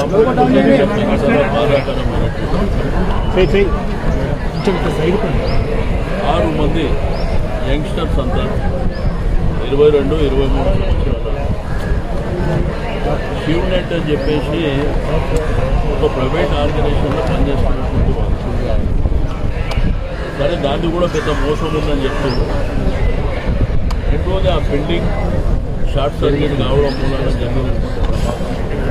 ఆరు మంది యంగ్స్టర్స్ అంతా ఇరవై రెండు ఇరవై మూడు సంవత్సరాల షివ్నెట్ అని చెప్పేసి ఒక ప్రైవేట్ ఆర్గనైజేషన్లో పనిచేస్తున్నటువంటి వాళ్ళు సరే దాన్ని కూడా పెద్ద మోసం ఉందని చెప్తున్నారు రెండోది ఆ బిల్డింగ్ షార్ట్ సర్క్యూట్ కావడం మూలంగా జరిగినటువంటి ప్రమాదం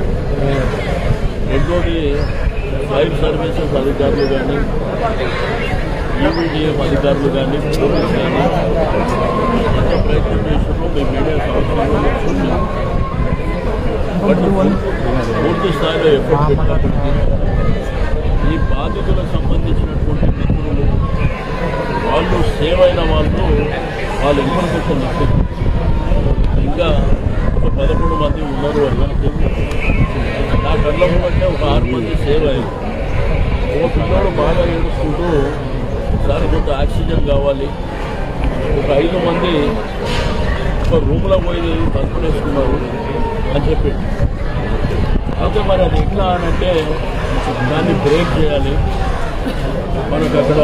రెండోది ఫైర్ సర్వీసెస్ అధికారులు కానీ ఈవీడీఎం అధికారులు కానీ పోలీస్ కానీ ఎంత ప్రయత్నం చేసినప్పుడు మేము మీడియా సంవత్సరంలో చూసాం బట్ పూర్తి స్థాయిలో ఎఫెక్ట్ పెట్టినప్పటికీ ఈ బాధితులకు సంబంధించినటువంటి మిత్రులు వాళ్ళు సేవ్ అయిన వాళ్ళు వాళ్ళ ఇన్ఫర్మేషన్ ఇచ్చింది ఇంకా ఒక పదకొండు మంది ఉన్నారు వాళ్ళు నా కళ్ళకు బట్టే ఒక ఆరు మంది సేవ్ అయ్యారు ఒక పిల్లోడు బాగా ఏడుస్తుంటూ సార్ కొంత ఆక్సిజన్ కావాలి ఒక ఐదు మంది ఒక రూమ్లో పోయి తలుపులేసుకున్నారు అని చెప్పి అయితే మరి అది ఎట్లా అని అంటే దాన్ని బ్రేక్ చేయాలి మనకు అక్కడ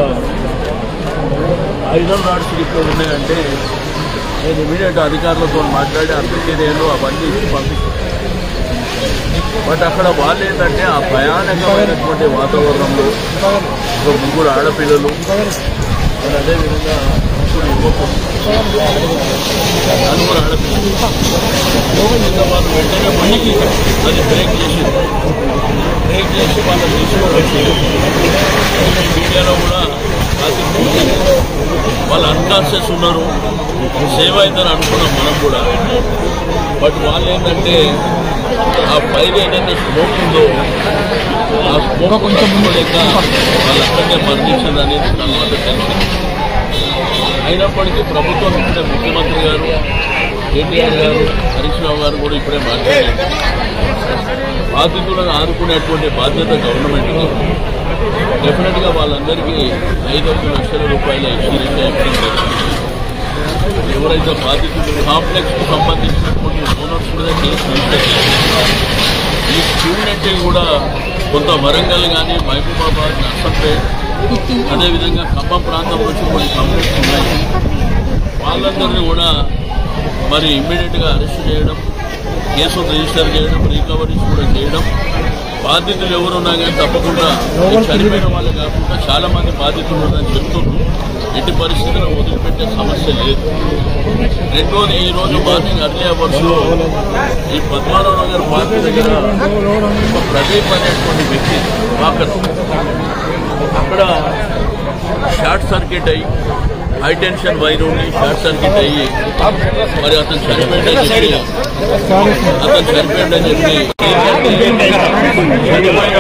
ఐరన్ రాడ్స్ ఇక్కడ ఉన్నాయంటే నేను ఇమీడియట్ అధికారులతో మాట్లాడి అర్ధకేరియాలు అవన్నీ ఇచ్చి పంపిస్తాను బట్ అక్కడ వాళ్ళు ఏంటంటే ఆ భయానకమైనటువంటి వాతావరణంలో ఒక ముగ్గురు ఆడపిల్లలు మరి అదేవిధంగా ముగ్గురు యువకులు నలుగురు ఆడపిల్లలు ఇంకా వాళ్ళు వెంటనే పోయి అది బ్రేక్ చేసింది బ్రేక్ చేసి వాళ్ళని తీసుకోవచ్చు మీడియాలో కూడా కాసి వాళ్ళు అన్కాన్షియస్ ఉన్నారు సేవ్ అవుతారు అనుకున్నాం మనం కూడా బట్ వాళ్ళు ఏంటంటే ఆ పైన ఏదైతే స్మోక్ ఉందో ఆ స్మోక్ కొంచెం లేక వాళ్ళు అక్కడే మరణించింది అనేది తర్వాత తెలిసింది అయినప్పటికీ ప్రభుత్వం ఇప్పుడే ముఖ్యమంత్రి గారు కేటీఆర్ గారు హరీష్ రావు గారు కూడా ఇప్పుడే మాట్లాడారు బాధితులను ఆదుకునేటువంటి బాధ్యత గవర్నమెంట్కి డెఫినెట్గా వాళ్ళందరికీ ఐదొక్క లక్షల రూపాయల ఇన్సూరెన్స్ ఇవ్వడం జరిగింది ఎవరైతే బాధితులు కాంప్లెక్స్ కు సంబంధించినటువంటి ఓనర్స్ మీద కేసు రిజిస్టర్ చేశారు. ఈ స్టూడెంట్ కూడా కొంత వరంగల్ కానీ మహబూబాబాద్ నర్సంపేట్ అదేవిధంగా ఖమ్మం ప్రాంతం నుంచి కొన్ని కంప్లైంట్స్ ఉన్నాయి వాళ్ళందరినీ కూడా మరి ఇమ్మీడియట్గా అరెస్ట్ చేయడం కేసులు రిజిస్టర్ చేయడం రికవరీస్ కూడా చేయడం బాధితులు ఎవరున్నా కానీ తప్పకుండా ఈ చనిపోయిన వాళ్ళు కాకుండా చాలా మంది బాధితులు ఉన్నారని చెప్తున్నారు ఎట్టి పరిస్థితుల్లో వదిలిపెట్టే సమస్య లేదు రెండోది ఈ రోజు మార్నింగ్ అర్లీ అవర్స్ లో ఈ పద్మారావు నగర్ పార్క్ దగ్గర ఒక ప్రదీప్ అనేటువంటి వ్యక్తి వాకర్ అక్కడ షార్ట్ సర్క్యూట్ అయ్యి హై టెన్షన్ వైర్ ఉండి షార్ట్ సర్క్యూట్ అయ్యి మరి అతను చనిపోయిందని చెప్పి అతను చనిపోయిందని చెప్పి చనిపోయిన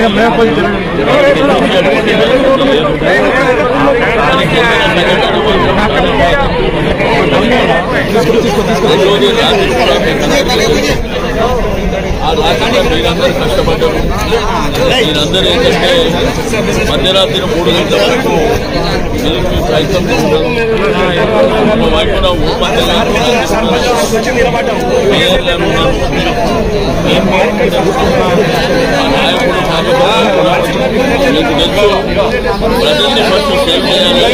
రెండోది రాత్రి కూడా ఆ రాత్రి మీరందరూ కష్టపడ్డారు మీరందరూ ఏంటంటే మధ్యరాత్రి మూడు గంటల వరకు మీరు మీ ప్రయత్నంలో ఉన్నారు ఒక వైపున ఊపంది మేయర్లు ఉన్నారు ఏం ఆ నాయకుడు కాబట్టి మీకు తెలుసు ప్రజల్ని ఫస్ట్ సేవ్ చేయాలి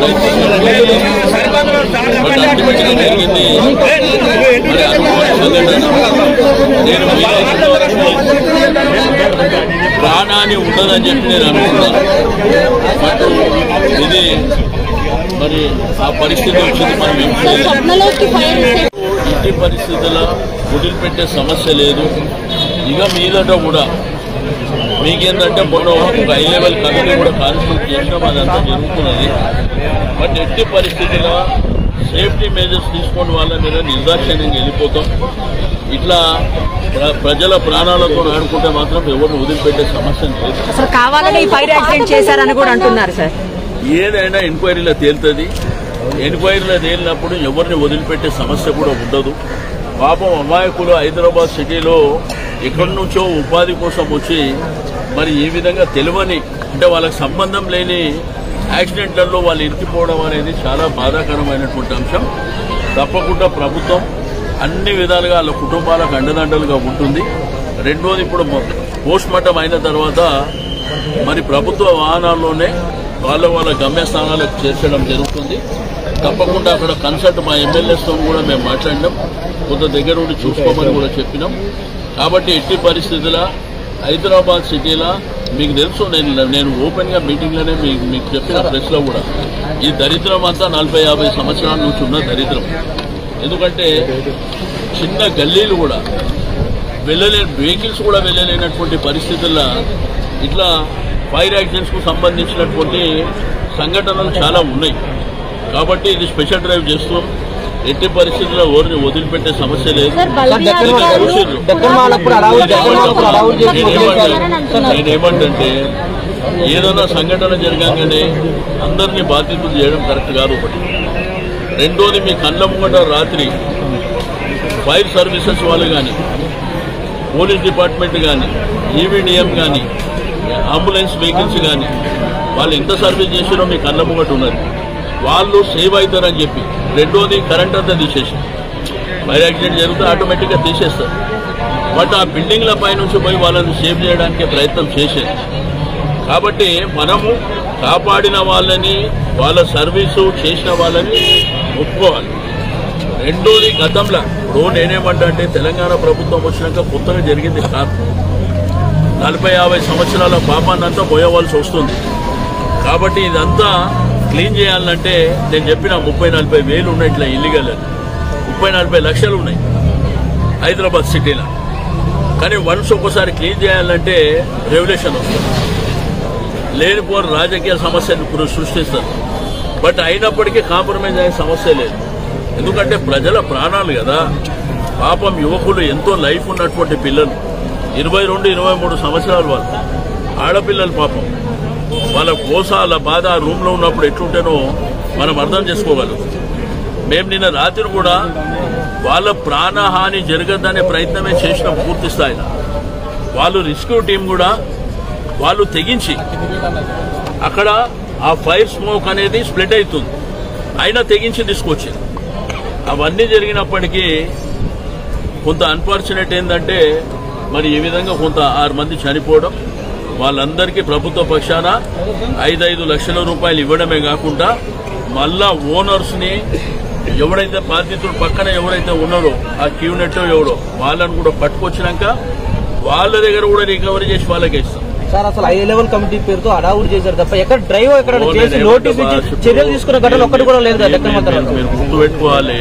బట్ అల్టిమేట్గా జరిగింది మరి అనుకోని సంఘటన నేను వీలైనంత వరకు ప్రాణాన్ని ఉండదని చెప్పి నేను అనుకున్నాను బట్ ఇది మరి ఆ పరిస్థితి వచ్చింది మనం ఏం చేయలేము స్వప్నలోకి ఫైర్ ఇంటి పరిస్థితుల్లో వదిలిపెట్టే సమస్య లేదు ఇక మీదట కూడా మీకేంటంటే మొన్న ఒక హై లెవెల్ కమిటీ కూడా కాన్స్టిట్యూట్ చేసినాం అదంతా జరుగుతున్నది బట్ ఎట్టి పరిస్థితుల్లో సేఫ్టీ మెజర్స్ తీసుకోవడం వల్ల మీద నిర్దాక్షిణ్యంగా వెళ్ళిపోతాం ఇట్లా ప్ర- ప్రజల ప్రాణాలతో ఆడుకుంటే మాత్రం ఎవరిని వదిలిపెట్టే సమస్య లేదు అసలు కావాలని ఈ ఫైర్ యాక్సిడెంట్ చేశారని కూడా అంటున్నారు సార్ ఏదైనా ఎంక్వైరీలో తేలుతుంది ఎంక్వైరీలో తేలినప్పుడు ఎవరిని వదిలిపెట్టే సమస్య కూడా ఉండదు పాపం అమాయకులు హైదరాబాద్ సిటీలో ఎక్కడి నుంచో ఉపాధి కోసం వచ్చి మరి ఈ విధంగా తెలియని అంటే వాళ్ళకి సంబంధం లేని యాక్సిడెంట్లలో వాళ్ళు ఇరికిపోవడం అనేది చాలా బాధాకరమైనటువంటి అంశం తప్పకుండా ప్రభుత్వం అన్ని విధాలుగా వాళ్ళ కుటుంబాలకు అండదండలుగా ఉంటుంది రెండోది ఇప్పుడు పోస్ట్ మార్టం అయిన తర్వాత మరి ప్రభుత్వ వాహనాల్లోనే వాళ్ళ వాళ్ళ గమ్యస్థానాలకు చేర్చడం జరుగుతుంది తప్పకుండా అక్కడ కన్సల్ట్ మా ఎమ్మెల్యేస్తో కూడా మేము మాట్లాడినాం కొంత దగ్గర ఉండి చూసుకోమని కూడా చెప్పినాం కాబట్టి ఎట్టి పరిస్థితుల హైదరాబాద్ సిటీలో మీకు తెలుసు నేను నేను ఓపెన్గా మీటింగ్లోనే మీకు మీకు చెప్పిన ప్రెస్లో కూడా ఈ దరిద్రం అంతా నలభై యాభై సంవత్సరాల నుంచి ఉన్న దరిద్రం ఎందుకంటే చిన్న గల్లీలు కూడా వెళ్ళలే వెహికల్స్ కూడా వెళ్ళలేనటువంటి పరిస్థితుల్లో ఇట్లా ఫైర్ యాక్సిడెంట్స్కు సంబంధించినటువంటి సంఘటనలు చాలా ఉన్నాయి కాబట్టి ఇది స్పెషల్ డ్రైవ్ చేస్తున్నాం ఎట్టి పరిస్థితుల్లో ఎవరిని వదిలిపెట్టే సమస్య లేదు సార్ బల్బీ దక్కన్ అధికారులు వాళ్ళప్పుడు దక్కన్ వాళ్ళప్పుడు అడవులు దక్కన్ వాళ్ళప్పుడు అడవులు చేసి వదిలేశారు నేనేమంటే ఏదైనా సంఘటన జరగగానే అందరినీ బాధ్యతలు చేయడం కరెక్ట్ కాదు ఒకటి రెండోది మీ కళ్ళ ముంగట రాత్రి ఫైర్ సర్వీసెస్ వాళ్ళు కానీ పోలీస్ డిపార్ట్మెంట్ కానీ ఈవీడిఎం కానీ అంబులెన్స్ వెహికల్స్ కానీ వాళ్ళు ఎంత సర్వీస్ చేసిరో మీ కళ్ళ ముంగట ఉన్నది వాళ్ళు సేవ్ అవుతారని చెప్పి రెండోది కరెంట్ అంతా తీసేసి ఫైర్ యాక్సిడెంట్ జరిగితే ఆటోమేటిక్గా తీసేస్తారు బట్ ఆ బిల్డింగ్ల పై నుంచి పోయి వాళ్ళని సేవ్ చేయడానికి ప్రయత్నం చేసేది కాబట్టి మనము కాపాడిన వాళ్ళని వాళ్ళ సర్వీసు చేసిన వాళ్ళని ఒప్పుకోవాలి రెండోది గతంలో ఇప్పుడు నేనేమంటా అంటే తెలంగాణ ప్రభుత్వం వచ్చినాక కొత్తగా జరిగింది కాదు నలభై యాభై సంవత్సరాల పాపాన్నంతా పోయవలసి వస్తుంది కాబట్టి ఇదంతా క్లీన్ చేయాలంటే నేను చెప్పిన ముప్పై నలభై వేలు ఉన్నాయి ఇట్లా ఇల్లీగల్ అని ముప్పై నలభై లక్షలు ఉన్నాయి హైదరాబాద్ సిటీలో కానీ వన్స్ ఒక్కసారి క్లీన్ చేయాలంటే రెవల్యూషన్ వస్తుంది లేనిపోని రాజకీయ సమస్యను ఇప్పుడు సృష్టిస్తారు బట్ అయినప్పటికీ కాంప్రమైజ్ అయ్యే సమస్య లేదు ఎందుకంటే ప్రజల ప్రాణాలు కదా పాపం యువకులు ఎంతో లైఫ్ ఉన్నటువంటి పిల్లలు ఇరవై రెండు ఇరవై మూడు సంవత్సరాలు వాళ్ళు ఆడపిల్లలు పాపం వాళ్ళ కోస వాళ్ళ బాధ ఆ రూమ్లో ఉన్నప్పుడు ఎట్లుంటేనో మనం అర్థం చేసుకోగలం మేము నిన్న రాత్రి కూడా వాళ్ళ ప్రాణహాని జరగద్దనే ప్రయత్నమే చేసినాం పూర్తి స్థాయిలో వాళ్ళు రెస్క్యూ టీం కూడా వాళ్ళు తెగించి అక్కడ ఆ ఫైర్ స్మోక్ అనేది స్ప్లిట్ అవుతుంది అయినా తెగించి తీసుకొచ్చింది అవన్నీ జరిగినప్పటికీ కొంత అన్ఫార్చునేట్ ఏంటంటే మరి ఈ విధంగా కొంత ఆరు మంది చనిపోవడం వాళ్ళందరికీ ప్రభుత్వ పక్షాన ఐదైదు లక్షల రూపాయలు ఇవ్వడమే కాకుండా మళ్ళా ఓనర్స్ని ఎవడైతే బాధితుడు పక్కన ఎవరైతే ఉన్నారో ఆ క్యూనెట్ ఎవడో వాళ్ళని కూడా పట్టుకొచ్చినాక వాళ్ళ దగ్గర కూడా రికవరీ చేసి వాళ్ళకి ఇస్తాం సార్ అసలు హై లెవెల్ కమిటీ పేరుతో అడావుడు చేశారు తప్ప ఎక్కడ డ్రైవ్ ఎక్కడ ఓ, చేసి నేను నోటీస్ ఏమంటా ఇచ్చి బాగా చర్యలు తీసుకున్న ఘటన ఒక్కటి కూడా లేదు కదా మీరు- దక్కన్ మీరు- మంత్రాలు మీరు గుర్తుపెట్టుకోవాలి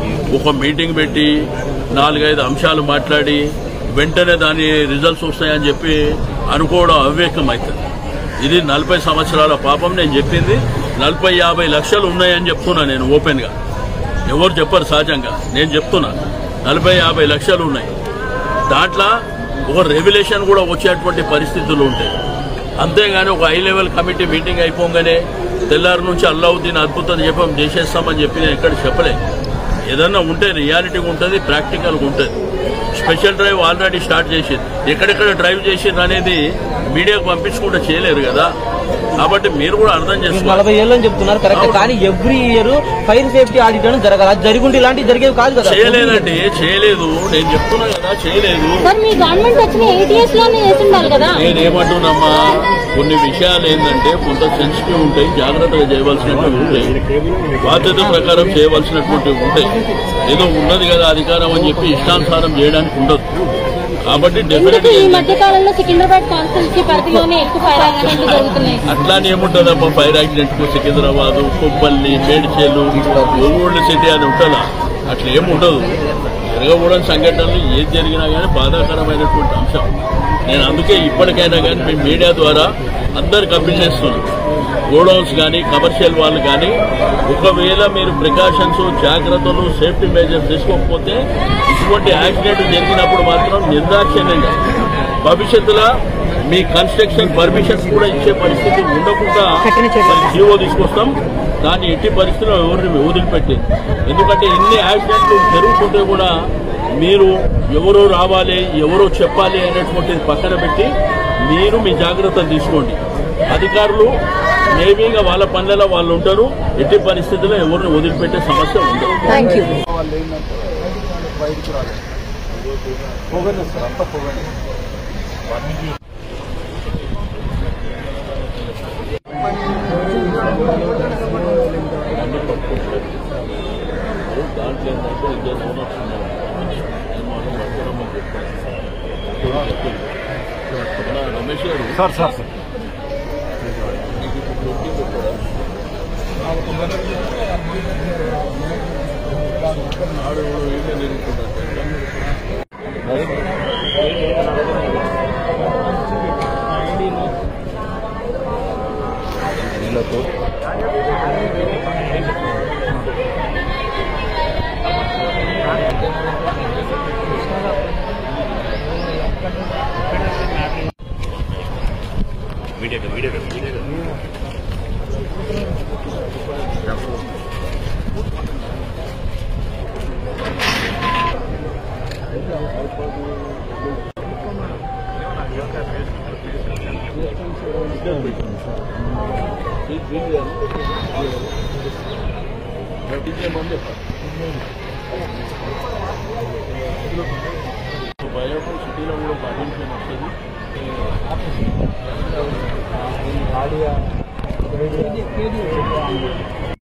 ఒక మీటింగ్ పెట్టి నాలుగైదు అంశాలు మాట్లాడి వెంటనే దాని రిజల్ట్స్ వస్తాయని చెప్పి అనుకోవడం అవివేకం అవుతుంది ఇది నలభై సంవత్సరాల పాపం నేను చెప్పింది నలభై యాభై లక్షలు ఉన్నాయని చెప్తున్నా నేను ఓపెన్ గా ఎవరు చెప్పరు సహజంగా నేను చెప్తున్నా నలభై యాభై లక్షలు ఉన్నాయి దాంట్లో ఒక రెగ్యులేషన్ కూడా వచ్చేటువంటి పరిస్థితులు ఉంటాయి అంతేగాని ఒక హై లెవెల్ కమిటీ మీటింగ్ అయిపోగానే తెల్లారి నుంచి అల్లావుద్దీన్ అద్భుతం చెప్పం చేసేస్తామని చెప్పి నేను ఎక్కడ చెప్పలేదు ఏదన్నా ఉంటే రియాలిటీగా ఉంటుంది ప్రాక్టికల్గా ఉంటుంది స్పెషల్ డ్రైవ్ ఆల్రెడీ స్టార్ట్ చేసింది ఎక్కడెక్కడ డ్రైవ్ చేసిండ్రు అనేది మీడియాకు పంపించకుండా చేయలేరు కదా కాబట్టి మీరు కూడా అర్థం చేసుకోవాలి నలభై ఏళ్ళు అని చెప్తున్నారు కరెక్ట్ కానీ every year fire safety audit అని జరగాలి అది జరిగి ఉంటే ఇలాంటివి జరిగేవి కాదు కదా చేయలేదండి చేయలేదు నేను చెప్తున్నా కదా చేయలేదు సార్ మీ గవర్నమెంట్ వచ్చిన ఎయిట్ ఇయర్స్ లోనే చేసి ఉండాలి కదా నేనేమంటున్నామా కొన్ని విషయాలు ఏంటంటే కొంత సెన్సిటివ్ ఉంటాయి జాగ్రత్తగా చేయవలసినటువంటి ఉంటాయి బాధ్యత ప్రకారం చేయవలసినటువంటి ఉంటాయి ఏదో ఉన్నది కదా అధికారం అని చెప్పి ఇష్టానుసారం చేయడానికి ఉండదు కాబట్టి ఎందుకు డెఫినెట్ ఈ మధ్య కాలంలో సికింద్రాబాద్ కాన్స్టిట్యూన్సీ పరిధిలోనే ఎక్కువ ఫైర్ యాక్సిడెంట్లు జరుగుతున్నాయి అట్లానే ఏముంటుందమ్మా ఫైర్ యాక్సిడెంట్ కు సికింద్రాబాద్ కొప్పల్లి మేడ్చేలు ఒంగోలు సిటీ అని ఉంటుందా అట్లా ఏముండదు జరగకూడని సంఘటనలు ఏది జరిగినా కానీ బాధాకరమైనటువంటి అంశం నేను అందుకే ఇప్పటికైనా కానీ మీ మీడియా ద్వారా అందరికి అప్పీల్ చేస్తున్నాను గోడౌన్స్ కానీ కమర్షియల్ వాళ్ళు కానీ ఒకవేళ మీరు ప్రికాషన్స్ జాగ్రత్తలు సేఫ్టీ మెజర్స్ తీసుకోకపోతే ఇటువంటి యాక్సిడెంట్ జరిగినప్పుడు మాత్రం నిర్దాక్షిణ్యంగా భవిష్యత్తులో మీ కన్స్ట్రక్షన్ పర్మిషన్స్ కూడా ఇచ్చే పరిస్థితి ఉండకుండా కఠిన చర్యలు. మరి జీవో తీసుకొస్తాం దాన్ని ఎట్టి పరిస్థితుల్లో ఎవరిని వదిలిపెట్టేది ఎందుకంటే ఇన్ని యాక్సిడెంట్లు జరుగుతుంటే కూడా మీరు ఎవరో రావాలి ఎవరో చెప్పాలి అనేటువంటిది పక్కన పెట్టి మీరు మీ జాగ్రత్తలు తీసుకోండి అధికారులు మేబీగా వాళ్ళ పనులలో వాళ్ళు ఉంటారు ఎట్టి పరిస్థితుల్లో ఎవరిని వదిలిపెట్టే సమస్య ఉండదు థ్యాంక్ యూ వాళ్ళు ఏంటంటే బయటకు రాలేదు పోగనే సార్ అంతా పోగనే అన్ని పట్టుకుంటారు దాంట్లో ఏంటంటే ఇద్దరు ఓనర్స్ ఉన్నారు నేను మాత్రం పట్టుకోవడం చెప్పాను మన రమేష్ గారు సార్ సార్ సార్ మీకు ఇప్పుడు దొరికి పెట్టారా ఆడు ఏమే నిలుపుకుంటారు నీళ్ళతో భయపడి సిటీలో కూడా పాటించాను వస్తుంది ఆడియా